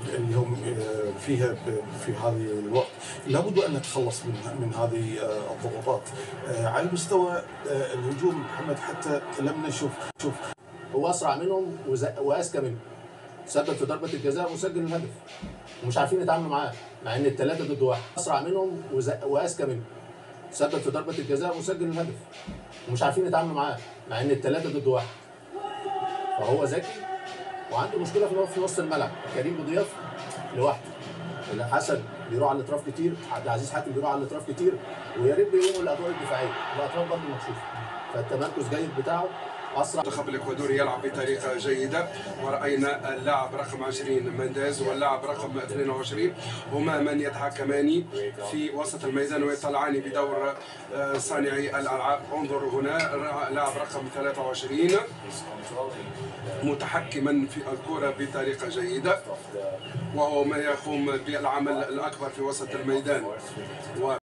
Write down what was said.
اليوم آه، فيها ب- في هذه الوقت لابد ان نتخلص من من هذه آه، الضغوطات آه، على مستوى آه، الهجوم محمد حتى لم نشوف شوف هو اسرع منهم وز- واذكى منهم سبب في ضربه الجزاء وسجل الهدف ومش عارفين يتعاملوا معاه مع ان الثلاثه ضد واحد اسرع منهم وز- واذكى منهم سبب في ضربه الجزاء وسجل الهدف ومش عارفين يتعاملوا معاه مع ان الثلاثه ضد واحد فهو ذكي وعنده مشكله في في نص الملعب كريم بضياف لوحده لا، حسن بيروح على الاطراف كتير عبد العزيز حاتم بيروح على الاطراف كتير ويا ريت بيقوموا الادوار الدفاعيه الاطراف برضه مكشوفه فالتمركز جيد بتاعه اسرع المنتخب الاكوادوري يلعب بطريقه جيده ورأينا اللاعب رقم 20 منداز واللاعب رقم 22 هما من يتحكمان في وسط الميدان ويطلعان بدور آه، صانعي الالعاب انظر هنا ر- لاعب رقم 23 متحكما في الكرة بطريقة جيدة وهو من يقوم بالعمل الأكبر في وسط الميدان و